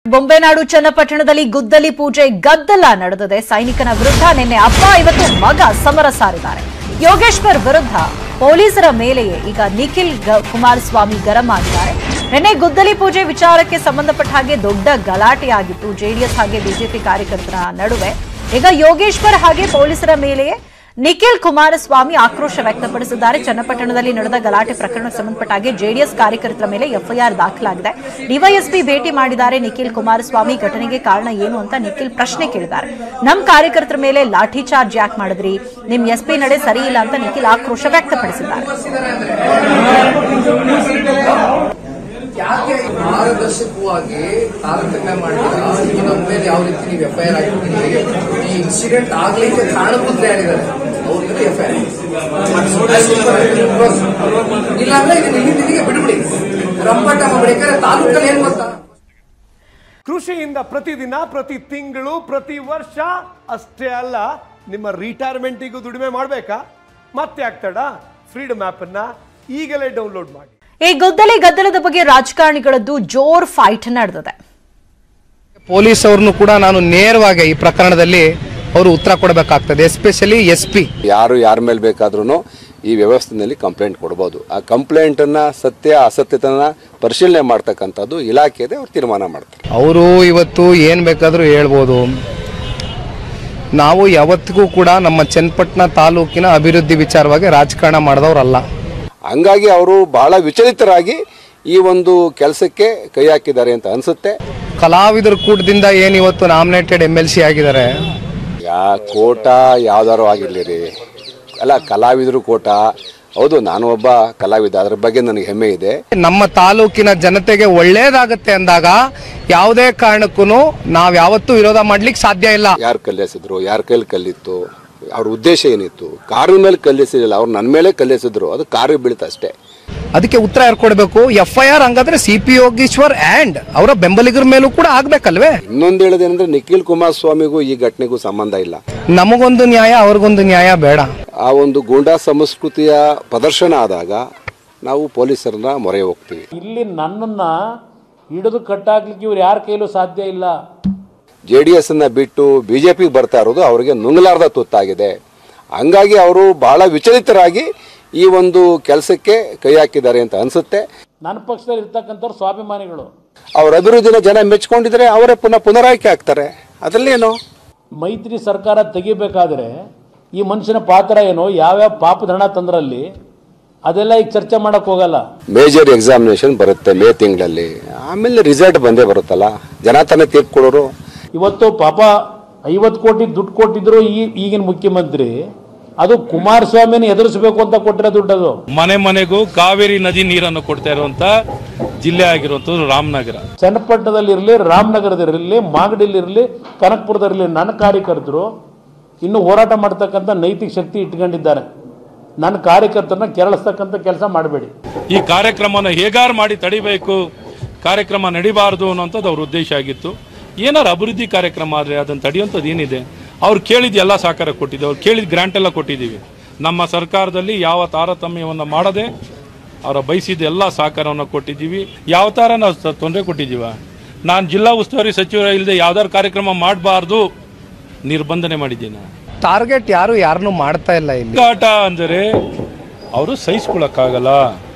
ಬೊಂಬೆನಾಡು ಚನ್ನಪಟ್ಟಣದಲ್ಲಿ ಗುದ್ದಲಿ ಪೂಜೆ ಗದ್ದಲ ನಡೆದಿದೆ ಸೈನಿಕನ ವಿರುದ್ಧ ನಿನ್ನೆ ಅಪ್ಪ ಇವತ್ತು ಮಗ ಸಮರ ಸಾರಿದ್ದಾರೆ ಯೋಗೇಶ್ವರ್ ವಿರುದ್ಧ ಪೊಲೀಸರ ಮೇಲೆಯೇ ಈಗ ನಿಖಿಲ್ ಗ- ಕುಮಾರಸ್ವಾಮಿ ಗರಂ ಆಗಿದ್ದಾರೆ ನಿನ್ನೆ ಗುದ್ದಲಿ ಪೂಜೆ ವಿಚಾರಕ್ಕೆ ಸಂಬಂಧಪಟ್ಟ ಹಾಗೆ ದೊಡ್ಡ ಗಲಾಟೆಯಾಗಿತ್ತು ಜೆಡಿಎಸ್ ಹಾಗೆ ಬಿಜೆಪಿ ಕಾರ್ಯಕರ್ತರ ನಡುವೆ ಈಗ ಯೋಗೇಶ್ವರ್ ಹಾಗೆ ಪೊಲೀಸರ ಮೇಲೆಯೇ ನಿಖಿಲ್ ಕುಮಾರಸ್ವಾಮಿ ಆಕ್ರೋಶ ವ್ಯಕ್ತಪಡಿಸಿದ್ದಾರೆ ಚನ್ನಪಟ್ಟಣದಲ್ಲಿ ನಡೆದ ಗಲಾಟೆ ಪ್ರಕರಣಕ್ಕೆ ಸಂಬಂಧಪಟ್ಟ ಹಾಗೆ ಜೆಡಿಎಸ್ ಕಾರ್ಯಕರ್ತರ ಮೇಲೆ ಎಫ್ಐಆರ್ ದಾಖಲಾಗಿದೆ ಡಿವೈಎಸ್ಪಿ ಭೇಟಿ ಮಾಡಿದ್ದಾರೆ ನಿಖಿಲ್ ಕುಮಾರಸ್ವಾಮಿ ಘಟನೆಗೆ ಕಾರಣ ಏನು ಅಂತ ನಿಖಿಲ್ ಪ್ರಶ್ನೆ ಕೇಳಿದ್ದಾರೆ ನಮ್ ಕಾರ್ಯಕರ್ತರ ಮೇಲೆ ಲಾಠಿ ಚಾರ್ಜ್ ಯಾಕೆ ಮಾಡಿದ್ರಿ ನಿಮ್ ಎಸ್ಪಿ ನಡೆ ಸರಿ ಇಲ್ಲ ಅಂತ ನಿಖಿಲ್ ಆಕ್ರೋಶ ವ್ಯಕ್ತಪಡಿಸಿದ್ದಾರೆ ಯಾಕೆ ಪಾರದರ್ಶಕವಾಗಿ ತಾರತಮ್ಯ ಮಾಡಿದ್ರೆ ಈ ನಮ್ಮ ಮೇಲೆ ಯಾವ ರೀತಿ ನೀವು ಎಫ್ಐಆರ್ ಆಗಿದ್ದೀರಿ ಈ ಇನ್ಸಿಡೆಂಟ್ ಆಗ್ಲಿಕ್ಕೆ ಕಾರಣಭೂತರು ಯಾರಿದ್ದಾರೆ ಅವ್ರ ಮೇಲೆ ಎಫ್ಐಆರ್ ಇಲ್ಲಾಂದ್ರೆ ಇದು ನಿನ್ನಿಂದಿಗೆ ಬಿಡ್ಬಿಡಿ ರಂಪಾಟ ಮಾಡ್ಬೇಕಾದ್ರೆ ತಾಲೂಕಲ್ಲಿ ಏನ್ ಗೊತ್ತಾ ಕೃಷಿಯಿಂದ ಪ್ರತಿದಿನ ಪ್ರತಿ ತಿಂಗಳು ಪ್ರತಿ ವರ್ಷ ಅಷ್ಟೇ ಅಲ್ಲ ನಿಮ್ಮ ರಿಟೈರ್ಮೆಂಟಿಗೂ ದುಡಿಮೆ ಮಾಡಬೇಕಾ ಮತ್ತೆ ಆಗ್ತಡ ಫ್ರೀಡಮ್ ಅನ್ನ ಈಗಲೇ ಡೌನ್ಲೋಡ್ ಮಾಡಿ ಈ ಗುದ್ದಲಿ ಗದ್ದಲದ ಬಗ್ಗೆ ರಾಜಕಾರಣಿಗಳದ್ದು ಜೋರ್ ಫೈಟ್ ನಡೆದಿದೆ ಪೊಲೀಸ್ ಅವ್ರನ್ನು ಕೂಡ ನಾನು ನೇರವಾಗಿ ಈ ಪ್ರಕರಣದಲ್ಲಿ ಅವರು ಉತ್ತರ ಕೊಡಬೇಕಾಗ್ತದೆ ಎಸ್ಪೆಷಲಿ ಎಸ್ ಪಿ ಯಾರು ಯಾರ ಮೇಲೆ ಬೇಕಾದ್ರೂ ಈ ವ್ಯವಸ್ಥೆಯಲ್ಲಿ ಕಂಪ್ಲೇಂಟ್ ಕೊಡ್ಬೋದು ಆ ಕಂಪ್ಲೇಂಟನ್ನು ಸತ್ಯ ಅಸತ್ಯತನ ಪರಿಶೀಲನೆ ಮಾಡ್ತಕ್ಕಂಥದ್ದು ಇಲಾಖೆದೆ ಅವ್ರು ತೀರ್ಮಾನ ಮಾಡ್ತಾರೆ ಅವರು ಇವತ್ತು ಏನು ಬೇಕಾದರೂ ಹೇಳ್ಬೋದು ನಾವು ಯಾವತ್ತಿಗೂ ಕೂಡ ನಮ್ಮ ಚನ್ನಪಟ್ಟಣ ತಾಲೂಕಿನ ಅಭಿವೃದ್ಧಿ ವಿಚಾರವಾಗಿ ರಾಜಕಾರಣ ಮಾಡಿದವರಲ್ಲ ಹಂಗಾಗಿ ಅವರು ಬಹಳ ವಿಚಲಿತರಾಗಿ ಈ ಒಂದು ಕೆಲಸಕ್ಕೆ ಕೈ ಹಾಕಿದ್ದಾರೆ ಅಂತ ಅನ್ಸುತ್ತೆ ಕಲಾವಿದರ ಕೂಟದಿಂದ ಏನು ಇವತ್ತು ನಾಮಿನೇಟೆಡ್ ಎಮ್ ಎಲ್ ಸಿ ಆಗಿದ್ದಾರೆ ಯಾ ಕೋಟ ಯಾವ್ದಾರು ಆಗಿರ್ಲಿ ರೀ ಅಲ್ಲ ಕಲಾವಿದರು ಕೋಟ ಹೌದು ನಾನು ಒಬ್ಬ ಕಲಾವಿದ ಅದ್ರ ಬಗ್ಗೆ ನನಗೆ ಹೆಮ್ಮೆ ಇದೆ ನಮ್ಮ ತಾಲೂಕಿನ ಜನತೆಗೆ ಒಳ್ಳೇದಾಗತ್ತೆ ಅಂದಾಗ ಯಾವುದೇ ಕಾರಣಕ್ಕೂ ನಾವು ಯಾವತ್ತೂ ವಿರೋಧ ಮಾಡ್ಲಿಕ್ಕೆ ಸಾಧ್ಯ ಇಲ್ಲ ಯಾರು ಕಲ್ಲೆಸಿದ್ರು ಯಾರ ಕೈಲಿ ಕಲ್ಲಿತ್ತು ಅವ್ರ ಉದ್ದೇಶ ಏನಿತ್ತು ಕಾರಿನ ಮೇಲೆ ಕಲ್ಲೆಸಿರಲಿಲ್ಲ ಅವ್ರು ನನ್ನ ಮೇಲೆ ಕಲ್ಲೆಸಿದ್ರು ಅದು ಕಾರಿಗೆ ಬೀಳ್ತು ಅಷ್ಟೇ ಅದಕ್ಕೆ ಉತ್ತರ ಯಾರು ಕೊಡಬೇಕು ಎಫ್ ಐ ಆರ್ ಹಂಗಾದ್ರೆ ಸಿ ಪಿ ಯೋಗೇಶ್ವರ್ ಆ್ಯಂಡ್ ಅವರ ಬೆಂಬಲಿಗರ ಮೇಲೂ ಕೂಡ ಆಗ್ಬೇಕಲ್ವೇ ಇನ್ನೊಂದು ಹೇಳೋದೇನೆಂದ್ರೆ ನಿಖಿಲ್ ಕುಮಾರಸ್ವಾಮಿಗೂ ಈ ಘಟನೆಗೂ ಸಂಬಂಧ ಇಲ್ಲ ನಮಗೊಂದು ನ್ಯಾಯ ಅವ್ರಿಗೊಂದು ನ್ಯಾಯ ಬೇಡ ಆ ಒಂದು ಗೂಂಡಾ ಸಂಸ್ಕೃತಿಯ ಪ್ರದರ್ಶನ ಆದಾಗ ನಾವು ಪೊಲೀಸರನ್ನ ಮೊರೆ ಹೋಗ್ತೀವಿ ಇಲ್ಲಿ ನನ್ನನ್ನ ಹಿಡಿದು ಕಟ್ಟಾಕ್ಲಿಕ್ಕೆ ಇವ್ರು ಯಾರ ಕೈಲೂ ಸಾಧ್ಯ ಇಲ್ಲ ಜೆ ಡಿ ಎಸ್ ಅನ್ನ ಬಿಟ್ಟು ಬಿಜೆಪಿಗೆ ಬರ್ತಾ ಇರೋದು ಅವರಿಗೆ ನುಂಗಲಾರ್ದ ತುತ್ತಾಗಿದೆ ಹಂಗಾಗಿ ಅವರು ಬಹಳ ವಿಚಲಿತರಾಗಿ ಈ ಒಂದು ಕೆಲಸಕ್ಕೆ ಕೈ ಹಾಕಿದ್ದಾರೆ ಅಂತ ಅನ್ಸುತ್ತೆ ನನ್ನ ಪಕ್ಷದಲ್ಲಿ ಇರ್ತಕ್ಕಂಥವ್ರು ಸ್ವಾಭಿಮಾನಿಗಳು ಅವ್ರ ಅಭಿವೃದ್ಧಿನ ಜನ ಮೆಚ್ಕೊಂಡಿದ್ರೆ ಅವರೇ ಪುನಃ ಪುನರಾಯ್ಕೆ ಆಗ್ತಾರೆ ಅದರಲ್ಲೇನು ಮೈತ್ರಿ ಸರ್ಕಾರ ತೆಗಿಬೇಕಾದ್ರೆ ಈ ಮನುಷ್ಯನ ಪಾತ್ರ ಏನು ಯಾವ್ಯಾವ ಪಾಪದ ಹಣ ತಂದ್ರಲ್ಲಿ ಅದೆಲ್ಲ ಈಗ ಚರ್ಚೆ ಮಾಡಕ್ ಹೋಗಲ್ಲ ಮೇಜರ್ ಎಕ್ಸಾಮಿನೇಷನ್ ಬರುತ್ತೆ ಮೇ ತಿಂಗಳಲ್ಲಿ ಆಮೇಲೆ ರಿಸಲ್ಟ್ ಬಂದೇ ಬರುತ್ತಲ್ಲ ಜನ ತಾನೇ ತೀರ್ಪು ಕೊಡೋರು ಇವತ್ತು ಪಾಪ ಐವತ್ತು ಕೋಟಿ ದುಡ್ಡು ಕೊಟ್ಟಿದ್ರು ಈ ಈಗಿನ ಮುಖ್ಯಮಂತ್ರಿ ಅದು ಕುಮಾರಸ್ವಾಮಿನ ಎದುರಿಸಬೇಕು ಅಂತ ಕೊಟ್ಟಿರೋ ದುಡ್ಡು ಅದು ಮನೆ ಮನೆಗೂ ಕಾವೇರಿ ನದಿ ನೀರನ್ನು ಕೊಡ್ತಾ ಇರುವಂತ ಜಿಲ್ಲೆ ಆಗಿರುವಂಥದ್ದು ರಾಮನಗರ ಚನ್ನಪಟ್ಟಣದಲ್ಲಿರಲಿ ರಾಮನಗರದಲ್ಲಿರಲಿ ಮಾಗಡಿಲಿರಲಿ ಕನಕಪುರದಲ್ಲಿರಲಿ ನನ್ನ ಕಾರ್ಯಕರ್ತರು ಇನ್ನು ಹೋರಾಟ ಮಾಡ್ತಕ್ಕಂಥ ನೈತಿಕ ಶಕ್ತಿ ಇಟ್ಕೊಂಡಿದ್ದಾರೆ ನನ್ನ ಕಾರ್ಯಕರ್ತರನ್ನ ಕೆರಳಿಸ್ತಕ್ಕಂಥ ಕೆಲಸ ಮಾಡಬೇಡಿ ಈ ಕಾರ್ಯಕ್ರಮನ ಹೇಗಾರು ಮಾಡಿ ತಡಿಬೇಕು ಕಾರ್ಯಕ್ರಮ ನಡಿಬಾರದು ಅನ್ನೋಂಥದ್ದು ಅವ್ರ ಉದ್ದೇಶ ಆಗಿತ್ತು ಏನಾರು ಅಭಿವೃದ್ಧಿ ಕಾರ್ಯಕ್ರಮ ಆದರೆ ಅದನ್ನು ತಡೆಯುವಂಥದ್ದು ಏನಿದೆ ಅವ್ರು ಕೇಳಿದ ಎಲ್ಲ ಸಹಕಾರ ಕೊಟ್ಟಿದ್ದೀವಿ ಅವ್ರು ಕೇಳಿದ ಗ್ರಾಂಟ್ ಎಲ್ಲ ಕೊಟ್ಟಿದ್ದೀವಿ ನಮ್ಮ ಸರ್ಕಾರದಲ್ಲಿ ಯಾವ ತಾರತಮ್ಯವನ್ನು ಮಾಡದೆ ಅವರ ಬಯಸಿದ ಎಲ್ಲ ಸಹಕಾರವನ್ನು ಕೊಟ್ಟಿದ್ದೀವಿ ಯಾವ ಥರ ನಾವು ತೊಂದರೆ ಕೊಟ್ಟಿದ್ದೀವ ನಾನು ಜಿಲ್ಲಾ ಉಸ್ತುವಾರಿ ಸಚಿವರ ಇಲ್ಲದೆ ಯಾವ್ದಾದ್ರು ಕಾರ್ಯಕ್ರಮ ಮಾಡಬಾರ್ದು ನಿರ್ಬಂಧನೆ ಮಾಡಿದ್ದೀನಿ ಟಾರ್ಗೆಟ್ ಯಾರು ಯಾರನ್ನು ಮಾಡ್ತಾ ಇಲ್ಲ ಇಲ್ಲಿ ಹೋರಾಟ ಅಂದರೆ ಅವರು ಸಹಿಸ್ಕೊಳಕ್ಕಾಗಲ್ಲ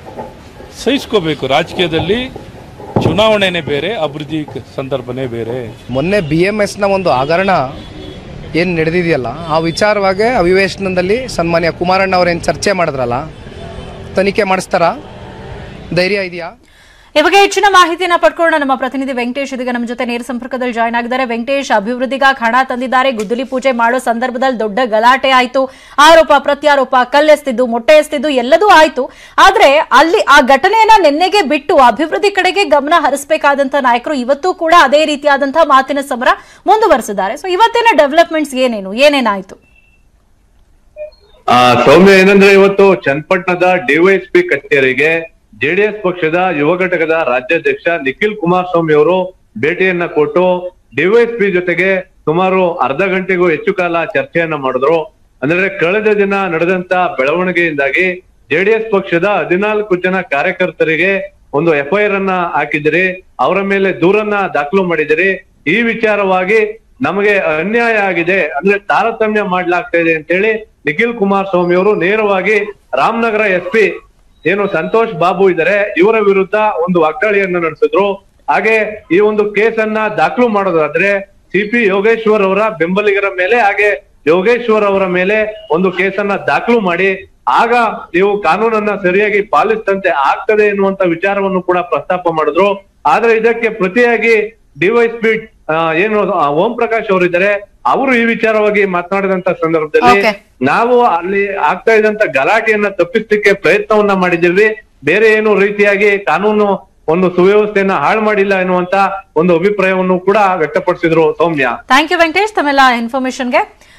ಸಹಿಸ್ಕೋಬೇಕು ರಾಜಕೀಯದಲ್ಲಿ ಚುನಾವಣೆನೇ ಬೇರೆ ಅಭಿವೃದ್ಧಿ ಕ- ಸಂದರ್ಭನೇ ಬೇರೆ ಮೊನ್ನೆ ಬಿ ಎಮ್ ಎಸ್ನ ಒಂದು ಹಗರಣ ಏನು ನಡೆದಿದೆಯಲ್ಲ ಆ ವಿಚಾರವಾಗಿ ಅವಿವೇಶನದಲ್ಲಿ ಸನ್ಮಾನ್ಯ ಕುಮಾರಣ್ಣ ಅವ್ರೇನು ಚರ್ಚೆ ಮಾಡಿದ್ರಲ್ಲ ತನಿಖೆ ಮಾಡಿಸ್ತಾರಾ ಧೈರ್ಯ ಇದೆಯಾ ಈ ಬಗ್ಗೆ ಹೆಚ್ಚಿನ ಮಾಹಿತಿಯನ್ನ ಪಡ್ಕೊಳ್ಳೋಣ ನಮ್ಮ ಪ್ರತಿನಿಧಿ ವೆಂಕಟೇಶ್ ಇದೀಗ ನಮ್ಮ ಜೊತೆ ನೇರ ಸಂಪರ್ಕದಲ್ಲಿ ಜಾಯ್ನ್ ಆಗಿದ್ದಾರೆ ವೆಂಕಟೇಶ್ ಅಭಿವೃದ್ಧಿಗಾಗಿ ಹಣ ತಂದಿದ್ದಾರೆ ಗುದ್ದಲಿ ಪೂಜೆ ಮಾಡೋ ಸಂದರ್ಭದಲ್ಲಿ ದೊಡ್ಡ ಗಲಾಟೆ ಆಯ್ತು ಆರೋಪ ಪ್ರತ್ಯಾರೋಪ ಕಲ್ಲೆಸ್ತಿದ್ದು ಮೊಟ್ಟೆ ಎಸ್ತಿದ್ದು ಎಲ್ಲದೂ ಆಯ್ತು ಆದ್ರೆ ಅಲ್ಲಿ ಆ ಘಟನೆಯನ್ನ ನಿನ್ನೆಗೆ ಬಿಟ್ಟು ಅಭಿವೃದ್ಧಿ ಕಡೆಗೆ ಗಮನ ಹರಿಸಬೇಕಾದಂತ ನಾಯಕರು ಇವತ್ತು ಕೂಡ ಅದೇ ರೀತಿಯಾದಂತಹ ಮಾತಿನ ಸಮರ ಮುಂದುವರೆಸಿದ್ದಾರೆ ಸೊ ಇವತ್ತಿನ ಡೆವಲಪ್ಮೆಂಟ್ಸ್ ಏನೇನು ಏನೇನಾಯ್ತು ಆ ಸೌಮ್ಯ ಏನಂದ್ರೆ ಇವತ್ತು ಚನ್ನಪಟ್ಟಣದ ಡಿವೈಎಸ್ಪಿ ಕಚೇರಿಗೆ ಜೆಡಿಎಸ್ ಪಕ್ಷದ ಯುವ ಘಟಕದ ರಾಜ್ಯಾಧ್ಯಕ್ಷ ನಿಖಿಲ್ ಕುಮಾರಸ್ವಾಮಿ ಅವರು ಭೇಟಿಯನ್ನ ಕೊಟ್ಟು ಡಿವೈಎಸ್ಪಿ ಜೊತೆಗೆ ಸುಮಾರು ಅರ್ಧ ಗಂಟೆಗೂ ಹೆಚ್ಚು ಕಾಲ ಚರ್ಚೆಯನ್ನ ಮಾಡಿದ್ರು ಅಂದ್ರೆ ಕಳೆದ ದಿನ ನಡೆದಂತ ಬೆಳವಣಿಗೆಯಿಂದಾಗಿ ಜೆಡಿಎಸ್ ಪಕ್ಷದ ಹದಿನಾಲ್ಕು ಜನ ಕಾರ್ಯಕರ್ತರಿಗೆ ಒಂದು ಎಫ್ಐಆರ್ ಅನ್ನ ಹಾಕಿದಿರಿ ಅವರ ಮೇಲೆ ದೂರನ್ನ ದಾಖಲು ಮಾಡಿದಿರಿ ಈ ವಿಚಾರವಾಗಿ ನಮಗೆ ಅನ್ಯಾಯ ಆಗಿದೆ ಅಂದ್ರೆ ತಾರತಮ್ಯ ಮಾಡ್ಲಾಗ್ತಾ ಇದೆ ಅಂತೇಳಿ ನಿಖಿಲ್ ಕುಮಾರಸ್ವಾಮಿ ಅವರು ನೇರವಾಗಿ ರಾಮನಗರ ಎಸ್ ಪಿ ಏನು ಸಂತೋಷ್ ಬಾಬು ಇದ್ದಾರೆ ಇವರ ವಿರುದ್ಧ ಒಂದು ವಾಗ್ದಾಳಿಯನ್ನ ನಡೆಸಿದ್ರು ಹಾಗೆ ಈ ಒಂದು ಕೇಸನ್ನ ದಾಖಲು ಮಾಡೋದಾದ್ರೆ ಸಿಪಿ ಯೋಗೇಶ್ವರ್ ಅವರ ಬೆಂಬಲಿಗರ ಮೇಲೆ ಹಾಗೆ ಯೋಗೇಶ್ವರ್ ಅವರ ಮೇಲೆ ಒಂದು ಕೇಸನ್ನ ದಾಖಲು ಮಾಡಿ ಆಗ ನೀವು ಕಾನೂನನ್ನ ಸರಿಯಾಗಿ ಪಾಲಿಸಿದಂತೆ ಆಗ್ತದೆ ಎನ್ನುವಂತ ವಿಚಾರವನ್ನು ಕೂಡ ಪ್ರಸ್ತಾಪ ಮಾಡಿದ್ರು ಆದ್ರೆ ಇದಕ್ಕೆ ಪ್ರತಿಯಾಗಿ ಡಿವೈಎಸ್ಪಿ ಏನು ಆ, ಓಂ ಪ್ರಕಾಶ್ ಅವರಿದ್ದಾರೆ ಅವರು ಈ ವಿಚಾರವಾಗಿ ಮಾತನಾಡಿದಂತ ಸಂದರ್ಭದಲ್ಲಿ Okay. ನಾವು ಅಲ್ಲಿ ಆಗ್ತಾ ಇದ್ದಂತ ಗಲಾಟೆಯನ್ನ ತಪ್ಪಿಸ್ಲಿಕ್ಕೆ ಪ್ರಯತ್ನವನ್ನ ಮಾಡಿದ್ದೀವಿ ಬೇರೆ ಏನು ರೀತಿಯಾಗಿ ಕಾನೂನು ಒಂದು ಸುವ್ಯವಸ್ಥೆಯನ್ನ ಹಾಳು ಮಾಡಿಲ್ಲ ಎನ್ನುವಂತ ಒಂದು ಅಭಿಪ್ರಾಯವನ್ನು ಕೂಡ ವ್ಯಕ್ತಪಡಿಸಿದ್ರು ಸೌಮ್ಯ ಥ್ಯಾಂಕ್ ಯು ವೆಂಕಟೇಶ್ ತಮ್ಮೆಲ್ಲ ಇನ್ಫಾರ್ಮೇಶನ್ಗೆ